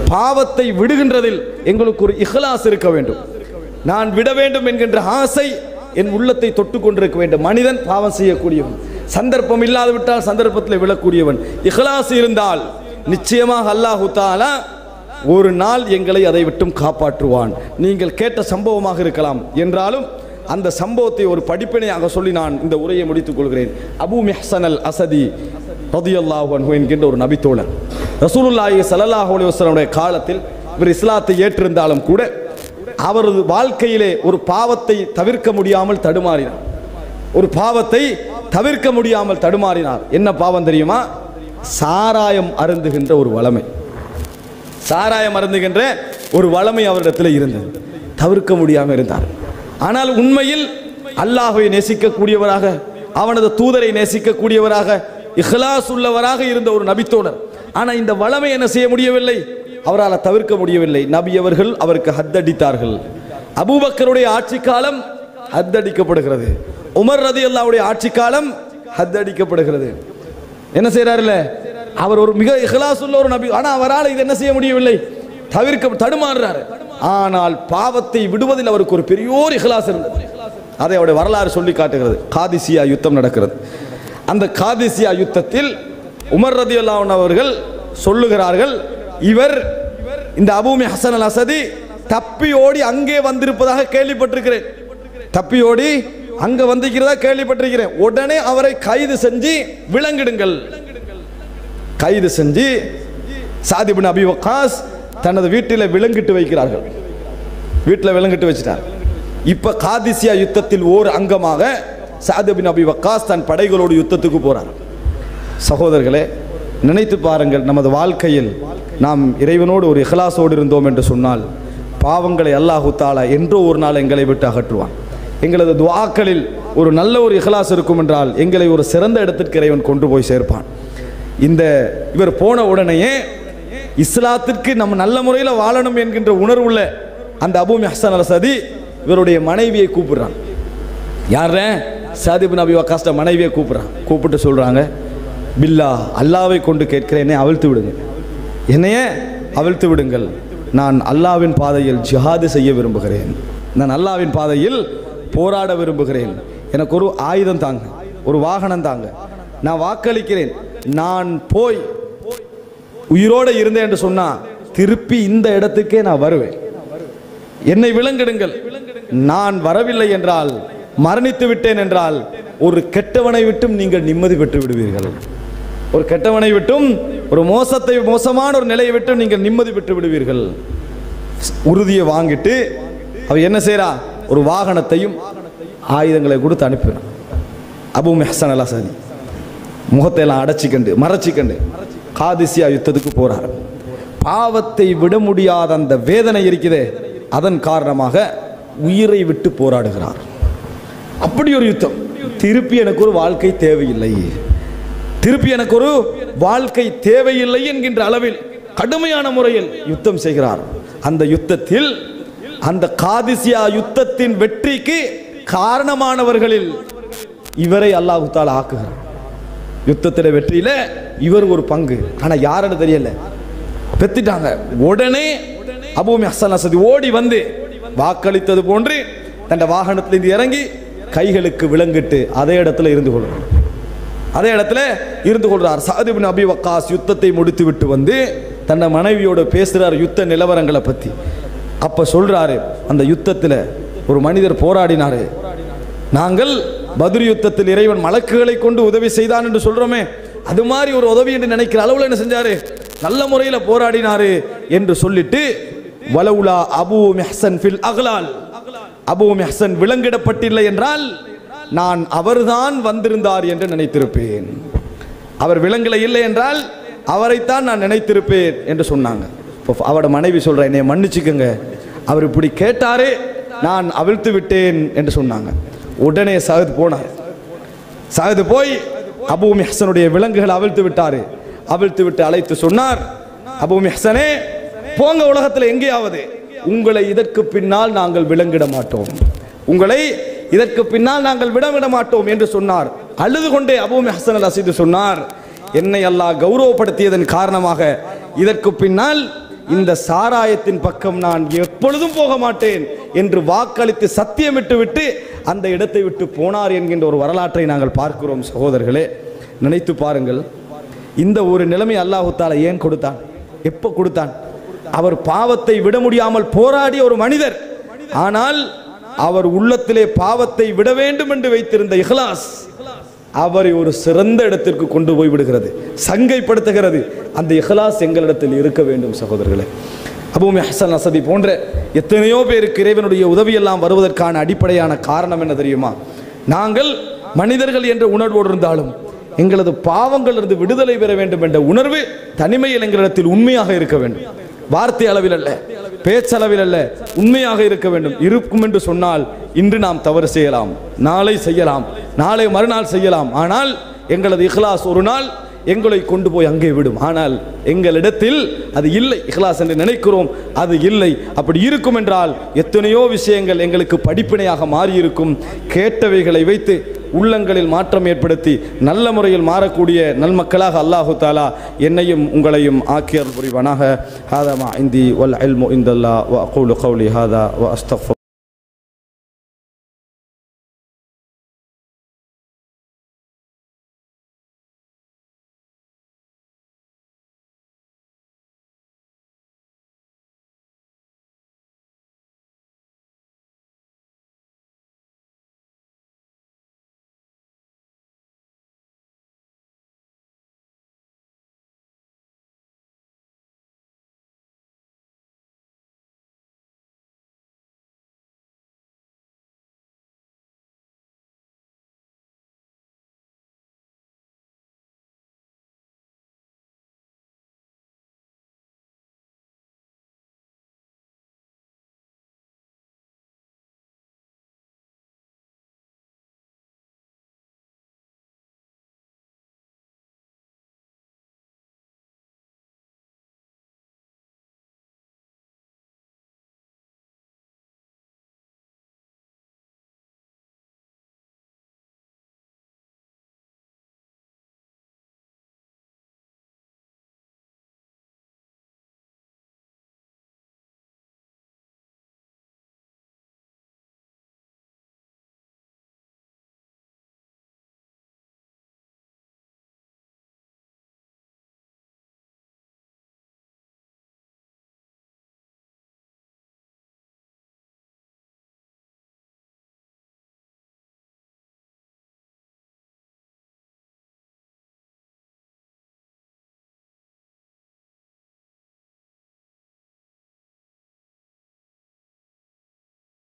பாவத்தை விடுகின்றதில் எங்களுக்கு ஒரு இஹ்லாஸ் இருக்க வேண்டும் நான் விட வேண்டும் என்கின்ற ஆசை என் உள்ளத்தை தொட்டு கொண்டிருக்க வேண்டும் மனிதன் பாவம் செய்யக்கூடியவன் சந்தர்ப்பம் இல்லாது விட்டால் சந்தர்ப்பத்தில் விழக்கூடியவன் இஹ்லாஸ் இருந்தால் நிச்சயமாக அல்லாஹு தாலா ஒரு நாள் எங்களை அதை விட்டும் காப்பாற்றுவான் நீங்கள் கேட்ட சம்பவமாக இருக்கலாம் என்றாலும் அந்த சம்பவத்தை ஒரு படிப்பினையாக சொல்லி நான் இந்த உரையை முடித்துக் கொள்கிறேன் அபு மெஹ்சன் அல் அசதி ரதியல்லாஹு அன்ஹு என்கின்ற ஒரு நபித்தோழர் ரசூலுல்லாஹி ஸல்லல்லாஹு அலைஹி வஸல்லமுடைய காலத்தில் இவர் இஸ்லாத்தை ஏற்றிருந்தாலும் கூட அவரது வாழ்க்கையிலே ஒரு பாவத்தை தவிர்க்க முடியாமல் தடுமாறினார் ஒரு பாவத்தை தவிர்க்க முடியாமல் தடுமாறினார் என்ன பாவம் தெரியுமா சாராயம் அருந்துகின்ற ஒரு வளமை சாராயம் அருந்துகின்ற ஒரு வளமை அவரிடத்தில் இருந்தது தவிர்க்க முடியாமல் இருந்தார் ஆனால் உண்மையில் அல்லாஹை நேசிக்கக்கூடியவராக அவனது தூதரை நேசிக்கக்கூடியவராக இஹ்லாஸ் உள்ளவராக இருந்த ஒரு நபித்தோழர் ஆனால் இந்த வளமை என்ன செய்ய முடியவில்லை அவரால் தவிர்க்க முடியவில்லை நபி அவர்கள் அவருக்கு ஹத்தடித்தார்கள் அபூபக்கருடைய ஆட்சி காலம் ஹத்தடிக்கப்படுகிறது உமர் ரதி அல்லாவுடைய ஆட்சி காலம் ஹத்தடிக்கப்படுகிறது என்ன செய்யறாருல்ல அவர் ஒரு மிக இஹ்லாஸ் உள்ள ஒரு நபி ஆனா அவரால் இது என்ன செய்ய முடியவில்லை தவிர்க்க தடுமாறுறாரு ஆனால் பாவத்தை விடுவதில் அவருக்கு ஒரு பெரியோர் இஹ்லாஸ் இருந்தது அதை அவருடைய வரலாறு சொல்லி காட்டுகிறது காதிசியா யுத்தம் நடக்கிறது அந்த காதிசியா யுத்தத்தில் உமர் ரதி அவர்கள் சொல்லுகிறார்கள் இவர் இந்த அபூமி ஹசன் அல் அசதி தப்பி ஓடி அங்கே வந்திருப்பதாக கேள்விப்பட்டிருக்கிறேன் தப்பி ஓடி அங்க வந்திருக்கிறதா கேள்விப்பட்டிருக்கிறேன் உடனே அவரை கைது செஞ்சு விலங்கிடுங்கள் கைது செஞ்சு சாதிபின் அபி வக்காஸ் தனது வீட்டில் விலங்கிட்டு வைக்கிறார்கள் வீட்டில் விலங்கிட்டு வச்சிட்டார் இப்ப காதிசியா யுத்தத்தில் ஓர் அங்கமாக சாதிபின் அபி வக்காஸ் தன் படைகளோடு யுத்தத்துக்கு போறார் சகோதரர்களே நினைத்து பாருங்கள் நமது வாழ்க்கையில் நாம் இறைவனோடு ஒரு இஹ்லாஸோடு இருந்தோம் என்று சொன்னால் பாவங்களை அல்லாஹு தாலா என்றோ ஒரு நாள் எங்களை விட்டு அகற்றுவான் எங்களது துவாக்களில் ஒரு நல்ல ஒரு இஹ்லாஸ் இருக்கும் என்றால் எங்களை ஒரு சிறந்த இடத்திற்கு இறைவன் கொண்டு போய் சேர்ப்பான் இந்த இவர் போன உடனேயே இஸ்லாத்திற்கு நம்ம நல்ல முறையில் வாழணும் என்கின்ற உணர்வுள்ள அந்த அபு மெஹசன் அல் சதி இவருடைய மனைவியை கூப்பிடுறான் யார சாதிபின் அபி வக்காஸ்ட மனைவியை கூப்பிடுறான் கூப்பிட்டு சொல்றாங்க பில்லா அல்லாவை கொண்டு கேட்கிறேன் என்னை அவிழ்த்து விடுங்க என்னைய அவிழ்த்து விடுங்கள் நான் அல்லாவின் பாதையில் ஜிஹாது செய்ய விரும்புகிறேன் நான் அல்லாவின் பாதையில் போராட விரும்புகிறேன் எனக்கு ஒரு ஆயுதம் தாங்க ஒரு வாகனம் தாங்க நான் வாக்களிக்கிறேன் நான் போய் உயிரோடு இருந்தேன் என்று சொன்னா திருப்பி இந்த இடத்துக்கே நான் வருவேன் என்னை விலங்கிடுங்கள் நான் வரவில்லை என்றால் மரணித்து விட்டேன் என்றால் ஒரு கெட்டவனை விட்டும் நீங்கள் நிம்மதி பெற்று விடுவீர்கள் ஒரு கெட்டவனை விட்டும் ஒரு மோசத்தை மோசமான ஒரு நிலையை விட்டும் நீங்கள் நிம்மதி பெற்று விடுவீர்கள் உறுதியை வாங்கிட்டு அவ என்ன செய்றா ஒரு வாகனத்தையும் ஆயுதங்களை கொடுத்து அனுப்பினான் அபு மெஹசன் அலா சரி முகத்தை எல்லாம் அடைச்சிக்கண்டு மறைச்சிக்கண்டு காதிசியா யுத்தத்துக்கு போறார் பாவத்தை விட முடியாத அந்த வேதனை இருக்குதே அதன் காரணமாக உயிரை விட்டு போராடுகிறார் அப்படி ஒரு யுத்தம் திருப்பி எனக்கு ஒரு வாழ்க்கை தேவையில்லை திருப்பி எனக்கு ஒரு வாழ்க்கை தேவையில்லை என்கின்ற அளவில் கடுமையான முறையில் யுத்தம் செய்கிறார் அந்த யுத்தத்தில் அந்த காதிசியா யுத்தத்தின் வெற்றிக்கு காரணமானவர்களில் இவரை அல்லாஹு தாலா ஆக்குகிறார் யுத்தத்தில் வெற்றியில இவர் ஒரு பங்கு ஆனா யாருன்னு தெரியல பெத்துட்டாங்க உடனே அபூமி ஹசன் அசதி ஓடி வந்து வாக்களித்தது போன்று தன் வாகனத்திலிருந்து இறங்கி கைகளுக்கு விலங்கிட்டு அதே இடத்துல இருந்து கொள்கிறார் அதே இடத்துல இருந்து கொள்றார் சாதிபின் அபி வக்காஸ் யுத்தத்தை முடித்து விட்டு வந்து தன்னை மனைவியோட பேசுறார் யுத்த நிலவரங்களை பத்தி அப்ப சொல்றாரு அந்த யுத்தத்தில் ஒரு மனிதர் போராடினாரு நாங்கள் பத்ர் யுத்தத்தில் இறைவன் மலக்குகளை கொண்டு உதவி செய்தான் என்று சொல்றோமே அது மாதிரி ஒரு உதவி என்று நினைக்கிற அளவுல என்ன செஞ்சாரு நல்ல முறையில் போராடினாரு என்று சொல்லிட்டு வலவுலா அபு மெஹசன் ஃபில் அகலால் அபு மெஹசன் விலங்கிடப்பட்டில்லை என்றால் நான் அவர்தான் வந்திருந்தார் என்று நினைத்திருப்பேன் அவர் விலங்கில இல்லை என்றால் அவரைத்தான் நான் நினைத்திருப்பேன் என்று சொன்னாங்க இப்போ அவரோட மனைவி சொல்ற என்னை மன்னிச்சுக்கோங்க அவர் இப்படி கேட்டாரே நான் அவிழ்த்து விட்டேன் என்று சொன்னாங்க உடனே சகத் போனார் சகது போய் அபு மெஹசனுடைய விலங்குகளை அவிழ்த்து விட்டாரு அவிழ்த்து விட்டு அழைத்து சொன்னார் அபு மெஹசனே போங்க உலகத்தில் எங்கேயாவது உங்களை இதற்கு பின்னால் நாங்கள் விலங்கிட மாட்டோம் உங்களை இதற்கு பின்னால் நாங்கள் விடவிட மாட்டோம் என்று சொன்னார் அழுது கொண்டே அபு மெஹசன் அல் அசீது சொன்னார் என்னை அல்லாஹ் கௌரவப்படுத்தியதன் காரணமாக இதற்கு பின்னால் இந்த சாராயத்தின் பக்கம் நான் எப்பொழுதும் போக மாட்டேன் என்று வாக்களித்து சத்தியமிட்டு விட்டு அந்த இடத்தை விட்டு போனார் என்கின்ற ஒரு வரலாற்றை நாங்கள் பார்க்கிறோம் சகோதரர்களே நினைத்து பாருங்கள் இந்த ஒரு நிலைமை அல்லாஹு தாலா ஏன் கொடுத்தான் எப்போ கொடுத்தான் அவர் பாவத்தை விட முடியாமல் போராடிய ஒரு மனிதர் ஆனால் அவர் உள்ளத்திலே பாவத்தை விட வேண்டும் என்று வைத்திருந்த இஹ்லாஸ் அவரை ஒரு சிறந்த இடத்திற்கு கொண்டு போய் விடுகிறது சங்கைப்படுத்துகிறது அந்த இஹ்லாஸ் எங்களிடத்தில் இருக்க வேண்டும் சகோதரர்களே அபூமி ஹசன் அசதி போன்ற எத்தனையோ பேருக்கு இறைவனுடைய உதவியெல்லாம் வருவதற்கான அடிப்படையான காரணம் என்ன தெரியுமா நாங்கள் மனிதர்கள் என்ற உணர்வோடு இருந்தாலும் எங்களது பாவங்களிலிருந்து விடுதலை பெற வேண்டும் என்ற உணர்வு தனிமையில் எங்களிடத்தில் உண்மையாக இருக்க வேண்டும் வார்த்தை அளவில் அல்ல பேச்சளவில் அல்ல உண்மையாக இருக்க வேண்டும் இருக்கும் என்று சொன்னால் இன்று நாம் தவறு செய்யலாம் நாளை செய்யலாம் நாளை மறுநாள் செய்யலாம் ஆனால் எங்களது இஹ்லாஸ் ஒரு நாள் எங்களை கொண்டு போய் அங்கே விடும் ஆனால் எங்களிடத்தில் அது இல்லை இஹ்லாஸ் என்று நினைக்கிறோம் அது இல்லை அப்படி இருக்கும் என்றால் எத்தனையோ விஷயங்கள் எங்களுக்கு படிப்பினையாக மாறியிருக்கும் கேட்டவைகளை வைத்து உள்ளங்களில் மாற்றம் ஏற்படுத்தி நல்ல முறையில் மாறக்கூடிய நல்மக்களாக அல்லாஹு தாலா என்னையும் உங்களையும் ஆக்கியர் புரிவானாக ஹாதா மா இந்தி வல் இல்மு இந்தல்லா வ அகூலு கௌலி ஹாதா வ அஸ்தக்ஃபு